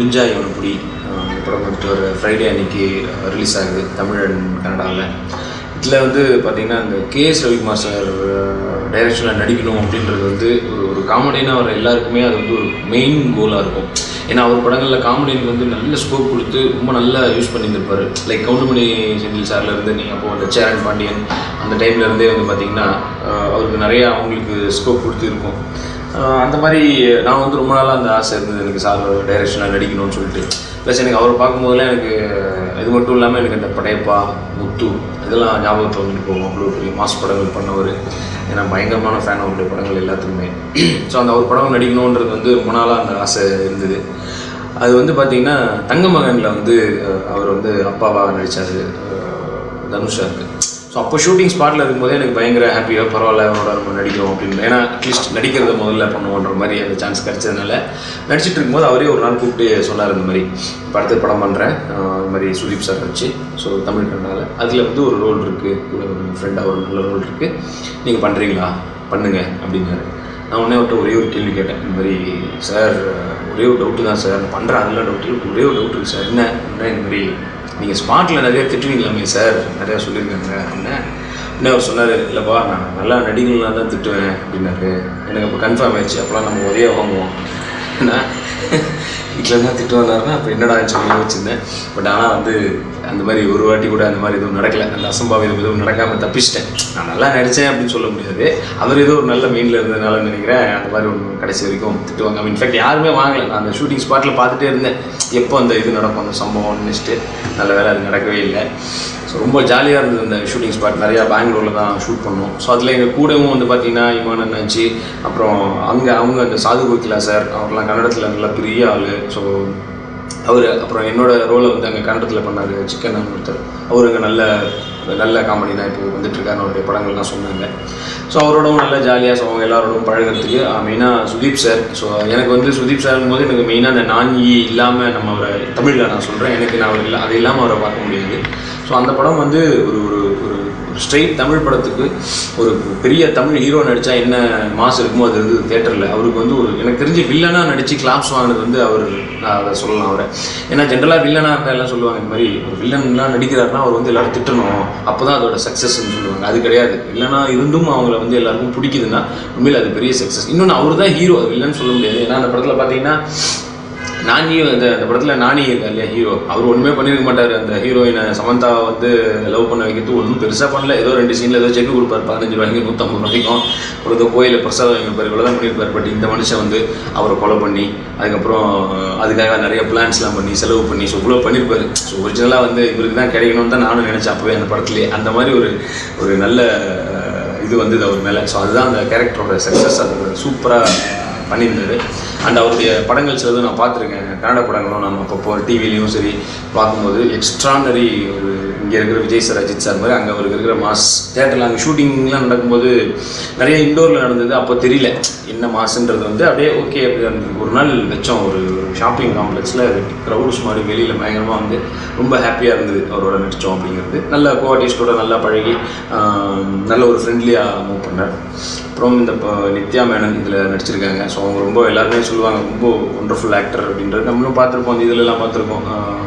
முடிஞ்சா இவனை புடி அஹ் இந்த படம் வந்துட்டு ஒரு ஃப்ரைடே அன்னைக்கு ரிலீஸ் ஆகுது தமிழ் அண்ட் கன்னடாவில் இதில் வந்து பார்த்தீங்கன்னா இந்த கேஎஸ் ரவிக்குமார் சார் டைரக்ஷனில் நடிக்கணும் அப்படின்றது வந்து ஒரு ஒரு காமெடினா வர எல்லாருக்குமே அது வந்து ஒரு மெயின் கோலாக இருக்கும் ஏன்னா அவர் படங்களில் காமெடிக்கு வந்து நல்ல ஸ்கோப் கொடுத்து ரொம்ப நல்லா யூஸ் பண்ணியிருந்திருப்பாரு லைக் கவுண்டமணி செந்தில் சார்ல இருந்து நீங்கள் அப்போ அந்த சேரன் பாண்டியன் அந்த டைம்ல இருந்தே வந்து பார்த்தீங்கன்னா அஹ் அவருக்கு நிறையா அவங்களுக்கு ஸ்கோப் கொடுத்து இருக்கும் அஹ் அந்த மாதிரி நான் வந்து ரொம்ப நாளாக அந்த ஆசை இருந்தது எனக்கு சார் டைரக்ஷனில் நடிக்கணும்னு சொல்லிட்டு ப்ளஸ் எனக்கு அவரை பார்க்கும்போதெல்லாம் எனக்கு இது மட்டும் இல்லாமல் எனக்கு அந்த படையப்பா முத்து இதெல்லாம் ஞாபகத்தில் வந்துட்டு போகும் அவ்வளோ பெரிய மாஸ் படங்கள் பண்ணவர் ஏன்னா பயங்கரமான ஃபேன் அவருடைய படங்கள் எல்லாத்துக்குமே ஸோ அந்த அவர் படம் நடிக்கணுன்றது வந்து ரொம்ப நாளாக அந்த ஆசை இருந்தது அது வந்து பார்த்திங்கன்னா தங்க மகனில் வந்து அஹ், அவர் வந்து அப்பாவாக நடித்தார் தனுஷா இருக்கு ஸோ அப்போ ஷூட்டிங் ஸ்பாட்டில் இருக்கும்போதே எனக்கு பயங்கர ஹாப்பியாக பரவாயில்ல அவனோட நம்ம நடிக்கிறோம் அப்படின்னு ஏன்னா அட்லீஸ்ட் நடிக்கிறத முதல்ல பண்ணுவோன்ற மாதிரி அந்த சான்ஸ் கிடைச்சதுனால நடிச்சிட்டு இருக்கும்போது அவரே ஒரு நாள் கூப்பிட்டு சொன்னார் இந்த மாதிரி இப்போ அடுத்த படம் பண்ணுறேன் இந்த மாதிரி சுதீப் சார் வச்சு ஸோ தமிழ் கண்டால அதில் வந்து ஒரு ரோல் இருக்குது கூட ஒரு ஃப்ரெண்டாக ஒரு நல்ல ரோல் இருக்குது நீங்கள் பண்ணுறீங்களா பண்ணுங்க அப்படின்னாரு நான் உடனே அவர்கிட்ட ஒரே ஒரு கேள்வி கேட்டேன் இந்த மாதிரி சார் ஒரே ஒரு டவுட்டு தான் சார் நான் பண்ணுறேன் அதெல்லாம் டவுட்டு ஒரே ஒரு டவுட் இருக்குது சார் என்ன என்ன இந்த மாதிரி நீங்கள் ஸ்பாட்டில் நிறைய திட்டுவீங்களாமே சார் நிறையா சொல்லியிருக்காங்க அப்படின்னா உடனே அவர் சொன்னார் இல்லைப்பா நான் நல்லா நடிகர்களாக தான் திட்டுவேன் அப்படின்னாரு எனக்கு அப்போ கன்ஃபார்ம் ஆயிடுச்சு அப்போலாம் நம்ம ஒரே வாங்குவோம் ஏன்னா வீட்டில் இருந்தால் திட்டு வந்தாருன்னா அப்போ என்னடா சொல்லி வச்சுருந்தேன் பட் ஆனால் வந்து அந்த மாதிரி ஒரு வாட்டி கூட அந்த மாதிரி எதுவும் நடக்கலை அந்த அசம்பாவிதம் எதுவும் நடக்காமல் தப்பிச்சிட்டேன் நான் நல்லா நடித்தேன் அப்படின்னு சொல்ல முடியாது அவர் ஏதோ ஒரு நல்ல மெயினில் இருந்ததுனால நினைக்கிறேன் அந்த மாதிரி ஒன்று கடைசி வரைக்கும் திட்டுவாங்க இன்ஃபேக்ட் யாருமே வாங்கலை நான் அந்த ஷூட்டிங் ஸ்பாட்டில் பார்த்துட்டே இருந்தேன் எப்போ அந்த இது நடக்கும் அந்த சம்பவம் நினச்சிட்டு நல்ல வேலை அது நடக்கவே இல்லை ஸோ ரொம்ப ஜாலியாக இருந்தது அந்த ஷூட்டிங் ஸ்பாட் நிறையா பெங்களூரில் தான் ஷூட் பண்ணோம் ஸோ அதில் எங்கள் கூடவும் வந்து பார்த்தீங்கன்னா இமான் அண்ணாச்சி அப்புறம் அங்கே அவங்க அந்த சாது கோகிலா சார் அவர்லாம் கன்னடத்தில் நல்லா பெரிய ஆள் ஸோ அவர் அப்புறம் என்னோட ரோலை வந்து அங்கே கன்னடத்தில் பண்ணார் சிக்கன் ஒருத்தர் அவர் அங்கே நல்ல நல்ல காமெடி தான் இப்போ வந்துட்டுருக்காரு அவருடைய படங்கள்லாம் சொன்னாங்க ஸோ அவரோடவும் நல்லா ஜாலியாக ஸோ அவங்க எல்லாரோடும் பழகிறதுக்கு மெயினாக சுதீப் சார் ஸோ எனக்கு வந்து சுதீப் சார் போது எனக்கு மெயினாக அந்த நான் ஈ இல்லாமல் நம்ம அவரை தமிழில் நான் சொல்கிறேன் எனக்கு நான் அவர் இல்லை அது இல்லாமல் அவரை பார்க்க முடியாது ஸோ அந்த படம் வந்து ஒரு ஒரு ஒரு ஸ்ட்ரெயிட் தமிழ் படத்துக்கு ஒரு பெரிய தமிழ் ஹீரோ நடித்தா என்ன மாஸ் இருக்குமோ அது வந்து தேட்டரில் அவருக்கு வந்து ஒரு எனக்கு தெரிஞ்சு வில்லனாக நடித்து கிளாப்ஸ் வாங்கினது வந்து அவர் நான் அதை சொல்லலாம் அவரை ஏன்னா ஜென்ரலாக வில்லனாக இருந்தால் எல்லாம் சொல்லுவாங்க இந்த மாதிரி ஒரு வில்லன்லாம் நடிக்கிறாருன்னா அவர் வந்து எல்லாரும் திட்டணும் அப்போ தான் அதோட சக்ஸஸ்ன்னு சொல்லுவாங்க அது கிடையாது வில்லனா இருந்தும் அவங்கள வந்து எல்லாருக்கும் பிடிக்குதுன்னா உண்மையில் அது பெரிய சக்ஸஸ் இன்னொன்று அவர் தான் ஹீரோ வில்லன் சொல்ல முடியாது ஏன்னா அந்த படத்தில் பார்த்தீங்கன்னா நானியும் அந்த அந்த படத்தில் நானி இருக்கா இல்லையா ஹீரோ அவர் ஒன்றுமே பண்ணியிருக்க மாட்டார் அந்த ஹீரோயினை சமந்தா வந்து லவ் பண்ண வைக்கிறது ஒன்றும் பெருசாக பண்ணல ஏதோ ரெண்டு சீனில் ஏதோ செக் கொடுப்பார் பதினஞ்சு ரூபாய்க்கு நூற்றம்பது ரூபாய்க்கும் ஒரு ஏதோ கோயிலில் பிரசாதம் வைப்பார் இவ்வளோ தான் பண்ணியிருப்பார் பட் இந்த மனுஷன் வந்து அவரை கொலை பண்ணி அதுக்கப்புறம் அதுக்காக நிறைய பிளான்ஸ்லாம் பண்ணி செலவு பண்ணி ஸோ இவ்வளோ பண்ணியிருப்பாரு ஸோ ஒரிஜினலாக வந்து இவருக்கு தான் கிடைக்கணும்னு தான் நானும் நினச்சேன் அப்போவே அந்த படத்துலேயே அந்த மாதிரி ஒரு ஒரு நல்ல அஹ், இது வந்தது அவர் மேலே ஸோ அதுதான் அந்த கேரக்டரோட சக்ஸஸ் அது சூப்பராக பண்ணியிருந்தாரு அண்ட் அவருடைய படங்கள் சிலது நான் பார்த்துருக்கேன் கன்னட படங்களும் நம்ம அப்பப்போ டிவிலையும் சரி பார்க்கும்போது எக்ஸ்ட்ரானரி ஒரு இங்கே இருக்கிற விஜய் சார் அஜித் சார் மாதிரி அங்கே அவருக்கு இருக்கிற மாஸ் தேட்டரில் அங்கே ஷூட்டிங்லாம் நடக்கும்போது நிறைய இண்டோரில் நடந்தது அப்போ தெரியல என்ன மாசுன்றது வந்து அப்படியே ஓகே அப்படி இருந்தது ஒரு நாள் வச்சோம் ஒரு ஷாப்பிங் காம்ப்ளெக்ஸில் க்ரௌட்ஸ் மாதிரி வெளியில் பயங்கரமாக வந்து ரொம்ப ஹாப்பியாக இருந்தது அவரோட நடித்தோம் அப்படிங்கிறது நல்ல கோஆர்டிஸ்டோட நல்லா பழகி ஆஹ், நல்ல ஒரு ஃப்ரெண்ட்லியாக மூவ் பண்ணார் அப்புறம் இந்த ப- நித்யா மேனன் இதில் நடிச்சிருக்காங்க ஸோ அவங்க ரொம்ப எல்லாருமே சொல்லுவாங்க ரொம்ப ஒண்டர்ஃபுல் ஆக்டர் அப்படின்றது நம்மளும் பார்த்துருப்போம் அந்த இதுலலாம் பார்த்துருப்போம்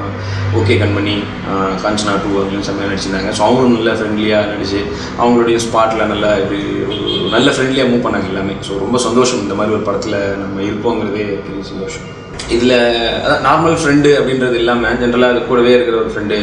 ஓகே கண்மணி ஆஹ் காஞ்சனா டூ அப்படின்னு செம்மையாக நடிச்சிருந்தாங்க ஸோ அவங்களும் நல்லா ஃப்ரெண்ட்லியாக நடிச்சு அவங்களுடைய ஸ்பாட்டில் நல்லா இப்படி ஒரு நல்ல ஃப்ரெண்ட்லியாக மூவ் பண்ணாங்க எல்லாமே ஸோ ரொம்ப சந்தோஷம் இந்த மாதிரி ஒரு படத்தில் நம்ம இருக்கோங்கிறதே பெரிய சந்தோஷம் இதில் அதான் நார்மல் ஃப்ரெண்டு அப்படின்றது இல்லாமல் ஜென்ரலாக அது கூடவே இருக்கிற ஒரு ஃப்ரெண்டு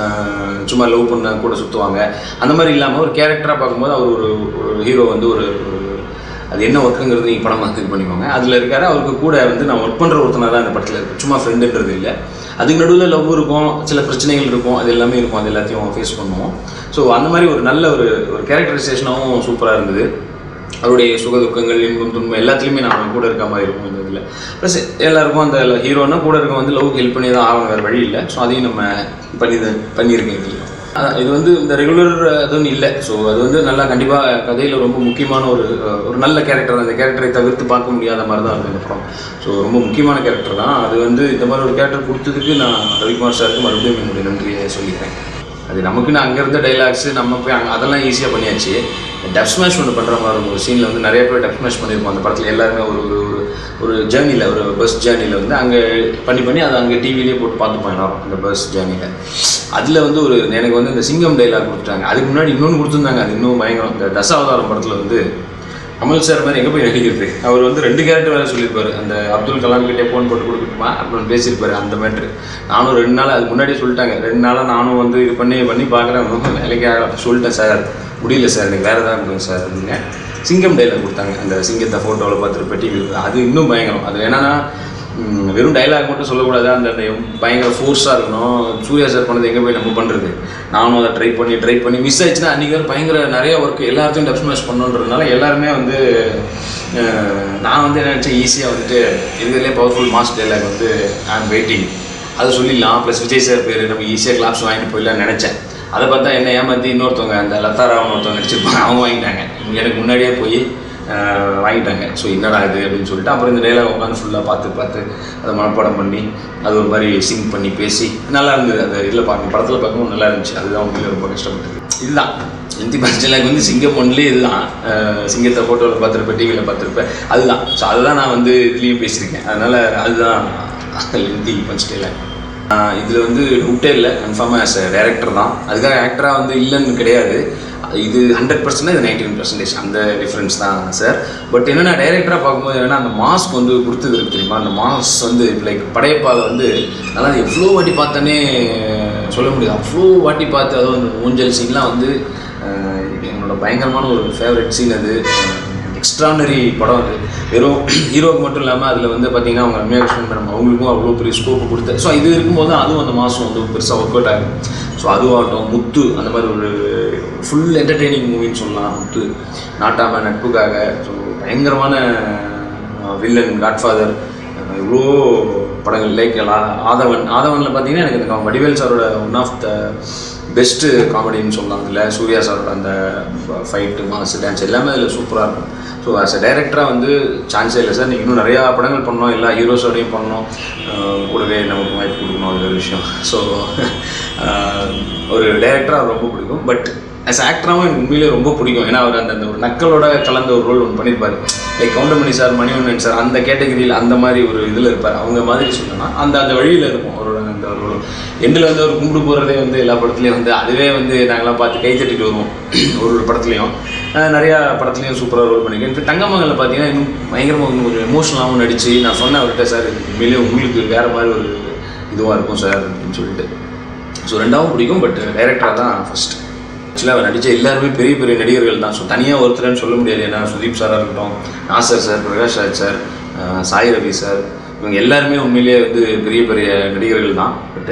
சும்மா லவ் பண்ண கூட சுற்றுவாங்க அந்த மாதிரி இல்லாமல் ஒரு கேரக்டராக பார்க்கும்போது அவர் ஒரு ஒரு ஹீரோ வந்து ஒரு ஒரு அது என்ன ஒர்க்குங்கிறது நீங்கள் படம் இது பண்ணிக்கோங்க அதில் இருக்காரு அவருக்கு கூட வந்து நான் ஒர்க் பண்ணுற ஒருத்தனாக தான் இந்த படத்தில் இருக்கு சும்மா ஃப்ரெண்டுன்றது இல்லை அதுக்கு நடுவில் லவ் இருக்கும் சில பிரச்சனைகள் இருக்கும் அது எல்லாமே இருக்கும் அது எல்லாத்தையும் ஃபேஸ் பண்ணுவோம் ஸோ அந்த மாதிரி ஒரு நல்ல ஒரு ஒரு கேரக்டரைசேஷனாகவும் சூப்பராக இருந்தது அவருடைய சுக துக்கங்கள் இன்பம் துன்பம் எல்லாத்துலேயுமே நான் கூட இருக்க மாதிரி இருக்கும் இந்த இதில் ப்ளஸ் எல்லாருக்கும் அந்த ஹீரோனா கூட இருக்க வந்து லவ் ஹெல்ப் பண்ணி தான் ஆகணும் வேறு வழி இல்லை ஸோ அதையும் நம்ம பண்ணி பண்ணியிருக்கேன் இதுலேயும் அதான் இது வந்து இந்த ரெகுலர் அதுவும் இல்லை ஸோ அது வந்து நல்லா கண்டிப்பாக கதையில் ரொம்ப முக்கியமான ஒரு அஹ், ஒரு நல்ல கேரக்டர் அந்த கேரக்டரை தவிர்த்து பார்க்க முடியாத மாதிரி தான் இருக்கும் இந்த படம் ஸோ ரொம்ப முக்கியமான கேரக்டர் தான் அது வந்து இந்த மாதிரி ஒரு கேரக்டர் கொடுத்ததுக்கு நான் ரவிக்குமார் சாருக்கு மறுபடியும் என்னுடைய நன்றியை சொல்லிக்கிறேன் அது நமக்குன்னு அங்கே இருந்த டைலாக்ஸ் நம்ம போய் அங்கே அதெல்லாம் ஈஸியாக பண்ணியாச்சு டப் ஸ்மாஷ் ஒன்று பண்ணுற மாதிரி இருக்கும் ஒரு சீனில் வந்து நிறைய பேர் டப் ஸ்மாஷ் பண்ணியிருப்போம் அந்த படத்தில் எல்லாருமே ஒரு ஒரு ஒரு ஒரு ஜேர்னியில் ஒரு பஸ் ஜேர்னியில் வந்து அங்கே பண்ணி பண்ணி அதை அங்கே டிவிலேயே போட்டு பார்த்துப்போம் எல்லாரும் அந்த பஸ் ஜேர்னியில் அதில் வந்து ஒரு எனக்கு வந்து இந்த சிங்கம் டைலாக் கொடுத்துட்டாங்க அதுக்கு முன்னாடி இன்னொன்று கொடுத்துருந்தாங்க அது இன்னும் பயங்கரம் இந்த தசாவதாரம் படத்தில் வந்து கமல் சார் மாதிரி எங்கே போய் நடிக்கிறது அவர் வந்து ரெண்டு கேரக்டர் வேறு சொல்லியிருப்பாரு அந்த அப்துல் கலாம் கிட்டே ஃபோன் போட்டு கொடுக்கட்டுமா அப்படின்னு பேசியிருப்பாரு அந்த மேட்ரு நானும் ரெண்டு நாள் அதுக்கு முன்னாடியே சொல்லிட்டாங்க ரெண்டு நாளாக நானும் வந்து இது பண்ணி பண்ணி பார்க்குறேன் ஒன்றும் வேலைக்கு ஆகல சொல்லிட்டேன் சார் முடியல சார் எனக்கு வேறு ஏதாவது கொடுங்க சார் அப்படிங்க சிங்கம் டைலாக் கொடுத்தாங்க அந்த சிங்கத்தை ஃபோட்டோவில் பார்த்துட்டு பெட்டி அது இன்னும் பயங்கரம் அது என்னன்னா ம், வெறும் டைலாக் மட்டும் சொல்லக்கூடாது அந்த அந்த பயங்கர ஃபோர்ஸாக இருக்கணும் சூர்யா சார் பண்ணது எங்கே போய் நம்ம பண்ணுறது நானும் அதை ட்ரை பண்ணி ட்ரை பண்ணி மிஸ் ஆயிடுச்சுன்னா அன்றைக்கி வேறு பயங்கர நிறைய ஒர்க் எல்லாத்தையும் டப் ஸ்மாஷ் பண்ணுன்றதுனால எல்லாருமே வந்து அஹ், நான் வந்து என்ன நினச்சேன் ஈஸியாக வந்துட்டு இருக்கிறதுலே பவர்ஃபுல் மாஸ் டைலாக் வந்து ஐ ஆம் வெயிட்டிங் அதை சொல்லிடலாம் ப்ளஸ் விஜய் சார் பேர் நம்ம ஈஸியாக கிளாப்ஸ் வாங்கிட்டு போயிடலாம்னு நினச்சேன் அதை பார்த்தா என்ன ஏமாற்றி இன்னொருத்தவங்க அந்த லதா ராவன் ஒருத்தவங்க நடிச்சிருப்பாங்க அவங்க வாங்கிட்டாங்க எனக்கு முன்னாடியே போய் ஆஹ் வாங்கிட்டாங்க ஸோ என்னடா இது அப்படின்னு சொல்லிட்டு அப்புறம் இந்த டைலாக் உட்காந்து ஃபுல்லாக பார்த்து பார்த்து அதை மனப்பாடம் பண்ணி அது ஒரு மாதிரி சிங் பண்ணி பேசி நல்லா இருந்தது அந்த இதில் பார்க்க படத்தில் பார்க்கவும் நல்லா இருந்துச்சு அதுதான் உண்மையில ரொம்ப கஷ்டப்பட்டது இதுதான் இந்தி பஞ்சலாக் வந்து சிங்கம் ஒன்லி இதுதான் ஆஹ் சிங்கத்தை ஃபோட்டோவில் பார்த்துருப்பேன் டிவியில் பார்த்துருப்பேன் அதுதான் ஸோ அதுதான் நான் வந்து இதுலேயும் பேசியிருக்கேன் அதனால் அதுதான் இந்தி பஞ்ச் டைலாக் இதில் வந்து டவுட்டே இல்லை கன்ஃபார்மாக ஆஸ் டேரக்டர் தான் அதுக்காக ஆக்டராக வந்து இல்லைன்னு கிடையாது இது ஹண்ட்ரட் பர்சன்ட் இது நைன்டீன் பர்சன்டேஜ் அந்த டிஃப்ரென்ஸ் தான் சார் பட் என்னென்னா டைரக்டராக பார்க்கும்போது என்னென்னா அந்த மாஸ்க் வந்து கொடுத்தது இருக்கு தெரியுமா அந்த மாஸ் வந்து லைக் படையப்பாவை வந்து நல்லா எவ்வளோ வாட்டி பார்த்தோன்னே சொல்ல முடியாது அவ்வளோ வாட்டி பார்த்து அதுவும் அந்த ஊஞ்சல் சீன்லாம் வந்து அஹ், என்னோட பயங்கரமான ஒரு ஃபேவரட் சீன் அது எக்ஸ்ட்ரானரி படம் அது வெறும் ஹீரோக்கு மட்டும் இல்லாமல் அதில் வந்து பார்த்தீங்கன்னா அவங்க ரம்யா கிருஷ்ணன் மேடம் அவங்களுக்கும் அவ்வளோ பெரிய ஸ்கோப் கொடுத்து ஸோ இது இருக்கும்போது அதுவும் அந்த மாதம் வந்து பெருசாக ஒர்க் அவுட் ஆகும் ஸோ அதுவாகட்டும் முத்து அந்த மாதிரி ஒரு ஃபுல் என்டர்டெய்னிங் மூவின்னு சொல்லலாம் முத்து நாட்டாம நட்புக்காக ஸோ பயங்கரமான வில்லன் காட்ஃபாதர் இவ்வளோ படங்கள் லைக் ஆதவன் ஆதவனில் பார்த்தீங்கன்னா எனக்கு இந்த வடிவேல் சாரோட ஒன் ஆஃப் த பெஸ்ட்டு காமெடின்னு சொல்லலாம் அதில் சூர்யா சாரோட அந்த ஃபைட்டு மாஸ் டான்ஸ் எல்லாமே அதில் சூப்பராக இருக்கும் ஸோ ஆஸ் அ டைரக்டராக வந்து சான்ஸே இல்லை சார் நீங்கள் இன்னும் நிறையா படங்கள் பண்ணோம் எல்லா ஹீரோஸோடையும் பண்ணோம் ஆஹ் கூடவே நமக்கு வாய்ப்பு கொடுக்கணும் அது ஒரு விஷயம் ஸோ ஒரு டைரக்டராக ரொம்ப பிடிக்கும் பட் ஆஸ் ஆக்டராகவும் எனக்கு உண்மையிலேயே ரொம்ப பிடிக்கும் ஏன்னா அவர் அந்த அந்த ஒரு நக்கலோட கலந்த ஒரு ரோல் ஒன்று பண்ணியிருப்பார் like Goundamani sir Manivannan sir அந்த கேட்டகரியில் அந்த மாதிரி ஒரு இதில் இருப்பார் அவங்க மாதிரி சொல்லணும்னா அந்த அந்த வழியில் இருக்கும் அவரோட அந்த ஒரு எண்டில் வந்து அவர் கும்பிடு போகிறதே வந்து எல்லா படத்துலையும் வந்து அதுவே வந்து நாங்களாம் பார்த்து கை தட்டிட்டு வருவோம் ஒரு ஒரு படத்துலையும் அஹ் நிறையா படத்துலையும் சூப்பராக ரோல் பண்ணியிருக்கேன் இப்போ தங்கமங்கலில் பார்த்தீங்கன்னா இன்னும் பயங்கரமாக இன்னும் கொஞ்சம் எமோஷனலாகவும் நடித்து நான் சொன்னேன் அவர்கிட்ட சார் இது உண்மையிலேயே உங்களுக்கு வேறு மாதிரி ஒரு இதுவாக இருக்கும் சார் அப்படின்னு சொல்லிட்டு ஸோ ரெண்டாவும் பிடிக்கும் பட் டைரக்டராக தான் ஃபஸ்ட் ஆக்சுவலாக அவர் நடித்த எல்லாருமே பெரிய பெரிய நடிகர்கள் தான் ஸோ தனியாக ஒருத்தர்னு சொல்ல முடியாது ஏன்னா சுதீப் சாராக இருக்கட்டும் நாசர் சார் பிரகாஷ் ராஜ் சார் அஹ் சாய் ரவி சார் இவங்க எல்லாருமே உண்மையிலேயே வந்து பெரிய பெரிய நடிகர்கள் தான் பட்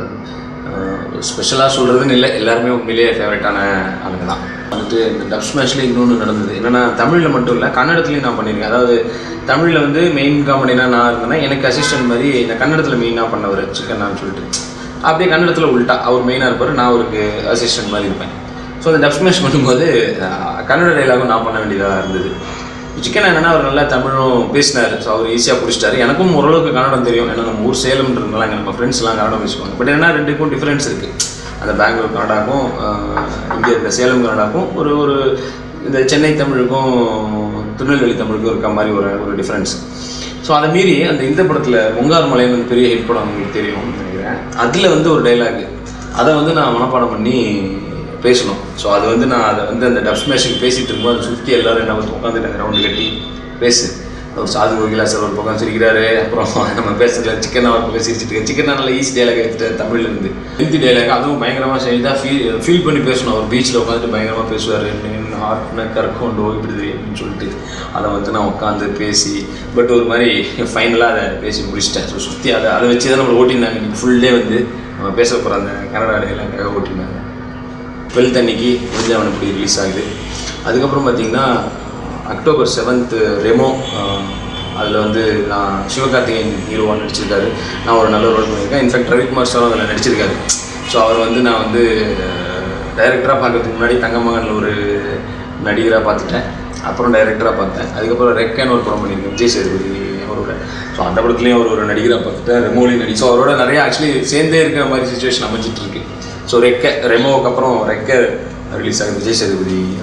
ஸ்பெஷலாக சொல்கிறதுன்னு இல்லை எல்லாருமே உண்மையிலேயே ஃபேவரட்டான ஆளுங்க தான் வந்துட்டு இந்த டப் ஸ்மேஷ்லேயே இன்னொன்று நடந்தது என்னென்னா தமிழில் மட்டும் இல்லை கன்னடத்துலையும் நான் பண்ணியிருக்கேன் அதாவது தமிழில் வந்து மெயின் காமெடினா நான் இருந்தேன்னா எனக்கு அசிஸ்டன்ட் மாதிரி இந்த கன்னடத்தில் மெயினாக பண்ணவர் சிக்கன்னான்னு சொல்லிட்டு அப்படியே கன்னடத்தில் உள்ட்டா அவர் மெயினாக இருப்பார் நான் அவருக்கு அசிஸ்டன்ட் மாதிரி இருப்பேன் ஸோ அந்த டப் ஸ்மேஷ் பண்ணும்போது அஹ், கன்னட டைலாகும் நான் பண்ண வேண்டியதாக இருந்தது சிக்கன் என்னன்னா அவர் நல்லா தமிழும் பேசினார் ஸோ அவர் ஈஸியாக பிடிச்சிட்டாரு எனக்கும் ஓரளவுக்கு கன்னடம் தெரியும் ஏன்னா நம்ம ஊர் சேலம்ன்றதுனால அங்கே நம்ம ஃப்ரெண்ட்ஸ்லாம் கன்னடம் பேசுவாங்க பட் என்ன ரெண்டுக்கும் டிஃப்ரென்ஸ் இருக்குது அந்த பெங்களூர் கன்னடாக்கும் இங்கே இந்த சேலம் கன்னடாக்கும் ஒரு ஒரு இந்த சென்னை தமிழுக்கும் திருநெல்வேலி தமிழுக்கும் இருக்க மாதிரி ஒரு ஒரு டிஃப்ரென்ஸ் ஸோ அதை மீறி அந்த இந்த படத்தில் ஒங்கார் மலையன் வந்து பெரிய ஹிட் படம் உங்களுக்கு தெரியும் நினைக்கிறேன் அதில் வந்து ஒரு டைலாக் அதை வந்து நான் மனப்பாடம் பண்ணி பேசணும் ஸோ அது வந்து நான் அதை வந்து அந்த டப் ஸ்மேஷுக்கு பேசிகிட்டு இருக்கும்போது அதை சுற்றி எல்லாரும் என்ன வந்து உட்காந்துட்டாங்க ரவுண்டு கட்டி பேசு ஒரு சாது கோகிலா சார் ஒரு பக்கம் சிரிக்கிறாரு அப்புறம் நம்ம பேசுறதுல சிக்கன் ஒரு பக்கம் சிரிச்சிட்டு இருக்கேன் சிக்கன் நல்லா ஈஸி டைலாக் எடுத்துட்டு தமிழ்ல இருந்து ஹிந்தி டைலாக் அதுவும் பயங்கரமாக செஞ்சுதான் ஃபீல் ஃபீல் பண்ணி பேசணும் அவர் பீச்சில் உட்காந்துட்டு பயங்கரமாக பேசுவார் ஹார்ட்னா கற்கொண்டோ இப்படி தெரியும் அப்படின்னு சொல்லிட்டு அதை வந்து நான் உட்காந்து பேசி பட் ஒரு மாதிரி ஃபைனலாக அதை பேசி முடிச்சிட்டேன் ஸோ சுற்றி அதை அதை வச்சு தான் நம்மளை ஓட்டியிருந்தாங்க இன்னைக்கு ஃபுல் டே வந்து நம்ம பேச போகிற அந்த கன்னடா டைலாக்காக ஓட்டியிருந்தாங்க டுவெல்த் அன்னைக்கு முடிஞ்சவன் இப்படி ரிலீஸ் ஆகுது அதுக்கப்புறம் பார்த்தீங்கன்னா அக்டோபர் செவன்த்து ரெமோ அதில் வந்து நான் சிவகார்த்திகேயன் ஹீரோவாக நடிச்சிருக்காரு நான் ஒரு நல்ல ரோல் பண்ணியிருக்கேன் இன்ஃபேக்ட் ரவிக்குமார் சாரும் அதில் நடிச்சிருக்காரு ஸோ அவர் வந்து நான் வந்து டைரக்டராக பார்க்கறதுக்கு முன்னாடி தங்கமகனில் ஒரு நடிகராக பார்த்துட்டேன் அப்புறம் டைரக்டராக பார்த்தேன் அதுக்கப்புறம் ரெக்கன்னு ஒரு படம் பண்ணியிருக்கேன் விஜய் சேதுபதி அவரோட ஸோ அந்த படத்துலையும் அவர் ஒரு நடிகராக பார்த்துட்டேன் ரெமோலையும் நடி ஸோ அவரோட நிறைய ஆக்சுவலி சேர்ந்தே இருக்கிற மாதிரி சுச்சுவேஷன் அமைஞ்சிட்டு இருக்கு ஸோ ரெக்க ரெமோவுக்கு அப்புறம் ரெக்க ரிலீஸ் ஆகுது விஜய் சேதுபதி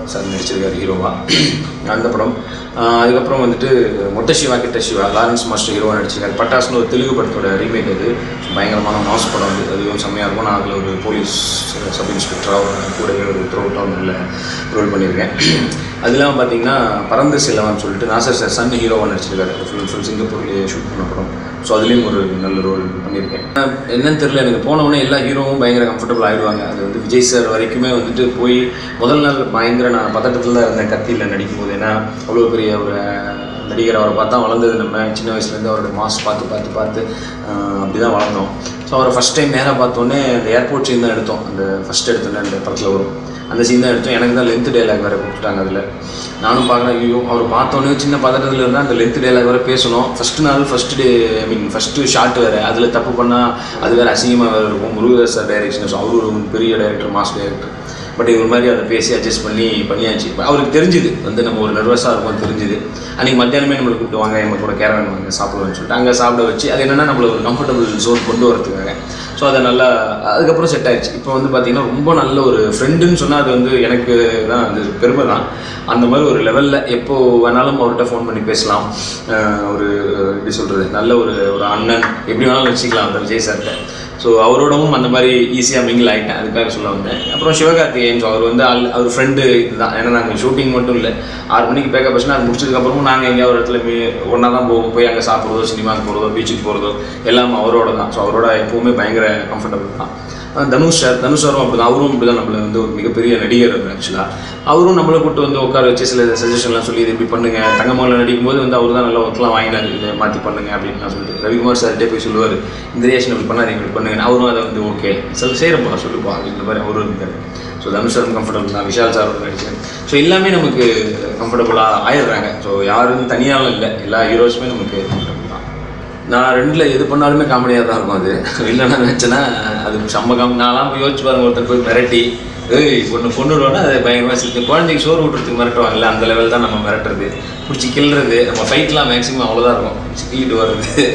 சார் நடிச்சிருக்காரு ஹீரோவா அந்த படம் ஆஹ் அதுக்கப்புறம் வந்துட்டு மொட்ட சிவா கிட்ட சிவா லாரன்ஸ் மாஸ்டர் ஹீரோவாக நடிச்சிருக்காரு பட்டாசுன்னு ஒரு தெலுங்கு படத்தோட ரீமேக் அது பயங்கரமான மாஸ் படம் அது அதுவும் செம்மையாக இருக்கும் நான் அதில் ஒரு போலீஸ் சப் இன்ஸ்பெக்டராக கூடவே ஒரு த்ரோட்டாக நல்ல ரோல் பண்ணியிருக்கேன் அது இல்லாமல் பார்த்தீங்கன்னா பறந்து செல்லவான்னு சொல்லிட்டு நாசர் சார் சன் ஹீரோவாக நடிச்சிருக்காரு ஃபுல் ஃபுல் சிங்கப்பூர்லேயே ஷூட் பண்ண படம் ஸோ அதுலேயும் ஒரு நல்ல ரோல் பண்ணியிருக்கேன் ஆனா, என்னன்னு தெரியல எனக்கு போனவுடனே எல்லா ஹீரோவும் பயங்கர கம்ஃபர்டபுள் ஆகிடுவாங்க அது வந்து விஜய் சார் வரைக்குமே வந்துட்டு போய் முதல் நாள் பயங்கர நான் பதட்டத்தில் தான் இருந்தேன் கத்தியில் நடிக்கும்போது ஏன்னா அவ்வளோ பெரிய ஒரு நடிகர் அவரை பார்த்தா வளர்ந்தது நம்ம சின்ன வயசுலேருந்து அவரோட மாஸ் பார்த்து பார்த்து பார்த்து அப்படி தான் வளர்ந்தோம் ஸோ அவரை ஃபஸ்ட் டைம் நேராக பார்த்தோன்னே அந்த ஏர்போர்ட் சீன் தான் எடுத்தோம் அந்த ஃபஸ்ட் எடுத்தோன்னே அந்த படத்தில் வரும் அந்த சீன் தான் எடுத்தோம் எனக்கு தான் லென்த் டைலாக் வேறு கொடுத்துட்டாங்க அதில் நானும் பார்க்குறேன் ஐயோ அவர் பார்த்தோன்னே சின்ன பதட்டத்தில் இருந்தால் அந்த லென்த் டைலாக் வேறு பேசணும் ஃபஸ்ட்டு நாள் first day I mean first shot வேறு அதில் தப்பு பண்ணால் அது வேறு அசிங்கமாக வேறு இருக்கும் முருகதாஸ் சார் டைரக்ஷன் ஸோ அவர் ஒரு பெரிய டைரக்டர் மாஸ் டைரக்டர் பட் இவர் மாதிரி அதை பேசி அட்ஜஸ்ட் பண்ணி பண்ணியாச்சு இப்ப அவருக்கு தெரிஞ்சுது வந்து நம்ம ஒரு நர்வஸாக இருக்கும் தெரிஞ்சுது அன்றைக்கி மத்தியானமே நம்மளை கூப்பிட்டு வாங்க எங்கள் கூட கேரவன் வாங்க சாப்பிடுவோம்னு சொல்லிட்டு அங்கே சாப்பிட வச்சு அது என்னென்னா நம்மள ஒரு கம்ஃபர்டபுள் ஜோன் கொண்டு வரதுக்காக ஸோ அதை நல்லா அதுக்கப்புறம் செட் ஆயிடுச்சு இப்போ வந்து பார்த்தீங்கன்னா ரொம்ப நல்ல ஒரு ஃப்ரெண்டுன்னு சொன்னால் அது வந்து எனக்கு தான் அது பெருமை தான் அந்த மாதிரி ஒரு லெவலில் எப்போ வேணாலும் அவர்கிட்ட ஃபோன் பண்ணி பேசலாம் அஹ் ஒரு எப்படி சொல்கிறது நல்ல ஒரு ஒரு அண்ணன் எப்படி வேணாலும் வச்சுக்கலாம் அந்த விஜய் சார்கிட்ட ஸோ அவரோடவும் அந்த மாதிரி ஈஸியாக மிங்கிள் ஆகிட்டேன் அதுக்காக சொல்ல வந்தேன் அப்புறம் சிவகார்த்திகேயன் ஸோ அவர் வந்து ஆள் அவர் ஃப்ரெண்டு இதுதான் ஏன்னா நாங்கள் ஷூட்டிங் மட்டும் இல்லை ஆறு மணிக்கு பேக்கப் வச்சுனா அது முடிச்சதுக்கப்புறமும் நாங்கள் எங்கேயாவது ஒரு இடத்துல மீ ஒன்றா தான் போவோம் போய் அங்கே சாப்பிட்றதோ சினிமாவுக்கு போகிறதோ பீச்சுக்கு போகிறதோ எல்லாம் அவரோட தான் ஸோ அவரோட எப்போவுமே பயங்கர கம்ஃபர்டபுள் தான் அஹ் தனுஷ் சார் தனுஷ் சாரும் அப்படி தான் அவரும் அப்படி தான் நம்மளை வந்து ஒரு மிகப்பெரிய நடிகர் ஆக்சுவலாக அவரும் நம்மளை கூட்டு வந்து உட்கார வச்சு சில சஜஷன்லாம் சொல்லி இது இப்படி பண்ணுங்க தங்கமங்கலம் நடிக்கும்போது வந்து அவர் தான் நல்லா ஒர்க்லாம் வாங்கினார் இதை மாற்றி பண்ணுங்க அப்படின்லாம் சொல்லிட்டு ரவிக்குமார் சார்கிட்டே போய் சொல்லுவார் இந்த ரியாக்ஷன் இப்படி பண்ணாதீங்க இப்படி பண்ணுங்க அவரும் அதை வந்து ஓகே சில செய்கிறப்பா சொல்லுப்பா அப்படின்ற மாதிரி அவரும் இருந்தார் ஸோ தனுஷ் சாரும் கம்ஃபர்டபுள் தான் விஷால் சாரோட நடிச்சேன் ஸோ எல்லாமே நமக்கு கம்ஃபர்டபுளாக ஆயிடுறாங்க ஸோ யாரும் தனியாலும் இல்லை எல்லா ஹீரோஸுமே நமக்கு கம்ஃபர்டபுள் தான் நான் ரெண்டில் எது பண்ணாலுமே காமெடியாக தான் இருக்கும் அது இல்லைன்னா நினச்சேன்னா அது செம்ம காமெடி நான்லாம் போய் யோசிச்சு பாருங்க ஒருத்தர் போய் மிரட்டி ஏய் பொண்ணு கொண்டுடுவோன்னா அது பயங்கரமாக சிரிச்சு குழந்தைக்கு சோறு விட்டுறதுக்கு மிரட்டுவாங்கல்ல அந்த லெவல் தான் நம்ம மிரட்டுறது பிடிச்சி கிள்றது நம்ம ஃபைட்லாம் மேக்ஸிமம் அவ்வளோதான் இருக்கும் பிடிச்சி கிள்ளிட்டு வர்றது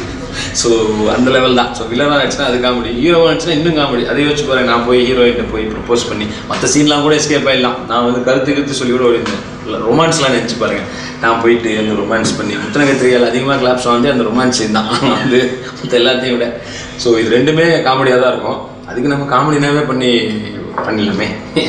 ஸோ அந்த லெவல் தான் ஸோ வில்லனாக நினச்சுன்னா அது காமெடி ஹீரோவாக நினச்சுன்னா இன்னும் காமெடி அதை யோசிச்சு பாருங்க நான் போய் ஹீரோயின்ட்ட போய் ப்ரப்போஸ் பண்ணி மற்ற சீன்லாம் கூட எஸ்கேப் ஆயிடலாம் நான் வந்து கருத்து கருத்து சொல்லி கூட ஓடிருந்தேன் ரொமான்ஸ்லாம் நினச்சி பாருங்க நான் போயிட்டு அந்த ரொமான்ஸ் பண்ணி முத்தனகத்திரிகள் அதிகமாக கிளாப்ஸ் வந்து அந்த ரொமான்ஸ் சீன் தான் வந்து மற்ற எல்லாத்தையும் விட ஸோ இது ரெண்டுமே காமெடியாக தான் இருக்கும் அதுக்கு நம்ம காமெடினாவே பண்ணி பண்ணிடலாமே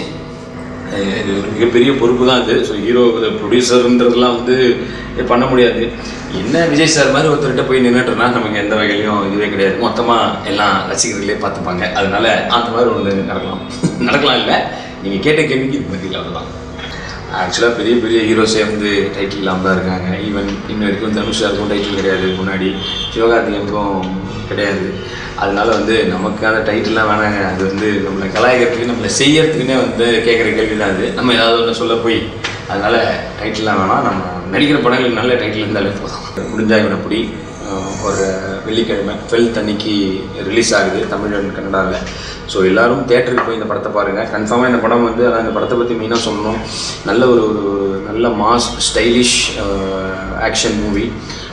அஹ் இது ஒரு மிகப்பெரிய பொறுப்பு தான் இது ஸோ ஹீரோ ப்ரொடியூசர்ன்றதுலாம் வந்து பண்ண முடியாது என்ன விஜய் சார் மாதிரி ஒருத்தர்கிட்ட போய் நின்றுட்டுனா நமக்கு எந்த வகையிலையும் இதுவே கிடையாது மொத்தமாக எல்லாம் ரசிகர்களே பார்த்துப்பாங்க அதனால அந்த மாதிரி ஒன்று நடக்கலாம் நடக்கலாம் இல்லை நீங்கள் கேட்ட கேள்விக்கு இது பதில் அவ்வளோதான் ஆக்சுவலாக பெரிய பெரிய ஹீரோஸே வந்து டைட்டில் இல்லாமல் தான் இருக்காங்க ஈவன் இன்ன வரைக்கும் தனுஷ் சாருக்கும் டைட்டில் கிடையாது முன்னாடி சிவகார்த்திகேயனுக்கும் கிடையாது அதனால வந்து நமக்கான டைட்டில்லாம் வேணாங்க அது வந்து நம்மளை கலாய்க்கிறதுக்கு நம்மளை செய்யறதுக்குன்னே வந்து கேட்குற கேள்வி தான் அது நம்ம ஏதாவது ஒன்று சொல்ல போய் அதனால டைட்டில்லாம் வேணாம் நம்ம நடிக்கிற படங்களுக்கு நல்ல டைட்டில் இருந்தாலே போதும் முடிஞ்சா இவனை புடி அஹ் ஒரு வெள்ளிக்கிழமை டுவெல்த் அன்னைக்கு ரிலீஸ் ஆகுது தமிழ் அண்ட் கன்னடாவில் ஸோ எல்லாரும் தேட்டருக்கு போய் இந்த படத்தை பாருங்கள் கன்ஃபார்மாக இந்த படம் வந்து அதான் இந்த படத்தை பற்றி மெயினாக சொல்லணும் நல்ல ஒரு ஒரு நல்ல மாஸ் ஸ்டைலிஷ் ஆக்ஷன் மூவி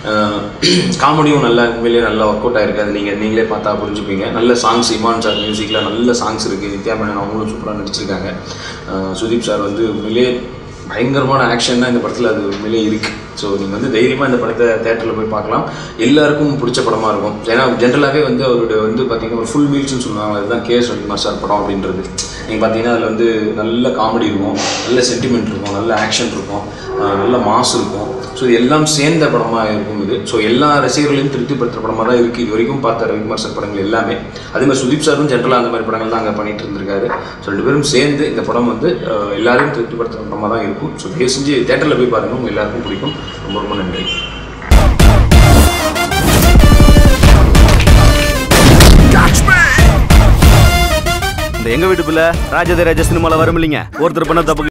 காமெடியும் நல்லா உண்மையிலேயே நல்லா ஒர்க் அவுட் ஆயிருக்கு அது நீங்கள் நீங்களே பார்த்தா புரிஞ்சுப்பீங்க நல்ல சாங்ஸ் இமான் சார் மியூசிக்கில் நல்ல சாங்ஸ் இருக்குது நித்யா மேனன் அவங்களும் சூப்பராக நடிச்சிருக்காங்க அஹ் சுதீப் சார் வந்து உண்மையிலேயே பயங்கரமான ஆக்ஷன் தான் இந்த படத்தில் அது உண்மையிலேயே இருக்குது ஸோ நீங்கள் வந்து தைரியமாக இந்த படத்தை தேட்டரில் போய் பார்க்கலாம் எல்லாருக்கும் பிடிச்ச படமாக இருக்கும் ஏன்னா ஜென்ரலாகவே வந்து அவருடைய வந்து பார்த்தீங்கன்னா ஒரு ஃபுல் மீல்ஸ்னு சொல்லுவாங்க அதுதான் கேஎஸ் ரவிக்குமார் சார் படம் அப்படின்றது நீங்கள் பார்த்தீங்கன்னா அதில் வந்து நல்ல காமெடி இருக்கும் நல்ல சென்டிமெண்ட் இருக்கும் நல்ல ஆக்ஷன் இருக்கும் ஆஹ் நல்ல மாஸ் இருக்கும் ஸோ இது எல்லாம் சேர்ந்த படமாக இருக்கும் இது ஸோ எல்லா ரசிகர்களையும் திருப்திப்படுத்துகிற படமாக தான் இருக்குது இது வரைக்கும் பார்த்த ரவிக்குமார் சார் படங்கள் எல்லாமே அதே மாதிரி சுதீப் சாரும் ஜென்ரலாக அந்த மாதிரி படங்கள் தான் அங்கே பண்ணிட்டு இருந்திருக்காரு ஸோ ரெண்டு பேரும் சேர்ந்து இந்த படம் வந்து ஆஹ் எல்லாரையும் திருப்திப்படுத்துகிற படமாக தான் இருக்கும் ஸோ தயவு செஞ்சு தேட்டரில் போய் பாருங்கள் உங்கள் எல்லாருக்கும் பிடிக்கும் ரொம்ப ரொம்ப நன்றி இந்த எங்க வீட்டு பிள்ளை ராஜதே ராஜ சினிமால வரும் இல்லைங்க ஒருத்தர் பண்ண தப்பு